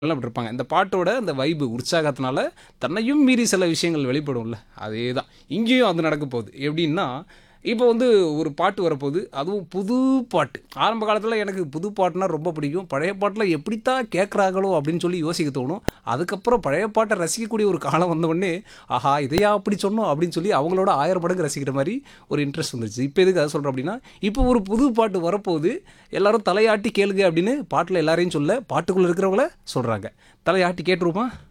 எல்லாம் அப்படி இருப்பாங்க இந்த பாட்டோட அந்த வைபு உற்சாகத்தினால தன்னையும் மீறி சில விஷயங்கள் வெளிப்படும்ல அதே தான் இங்கேயும் அது நடக்க போகுது எப்படின்னா இப்போ வந்து ஒரு பாட்டு வரப்போகுது அதுவும் புது பாட்டு ஆரம்ப காலத்தில் எனக்கு புது பாட்டுனா ரொம்ப பிடிக்கும் பழைய பாட்டில் எப்படித்தான் கேட்குறாங்களோ அப்படின்னு சொல்லி யோசிக்க தோணும் அதுக்கப்புறம் பழைய பாட்டை ரசிக்கக்கூடிய ஒரு காலம் வந்த உடனே ஆஹா இதையா அப்படி சொன்னோம் அப்படின்னு சொல்லி அவங்களோட ஆயிரம் மடங்கு ரசிக்கிற மாதிரி ஒரு இன்ட்ரெஸ்ட் வந்துருச்சு இப்போ எதுக்கு அதை சொல்கிறேன் அப்படின்னா இப்போ ஒரு புது பாட்டு வரப்போகுது எல்லாரும் தலையாட்டி கேளுங்க அப்படின்னு பாட்டில் எல்லாரையும் சொல்ல பாட்டுக்குள்ளே இருக்கிறவங்கள சொல்கிறாங்க தலையாட்டி கேட்டுருமா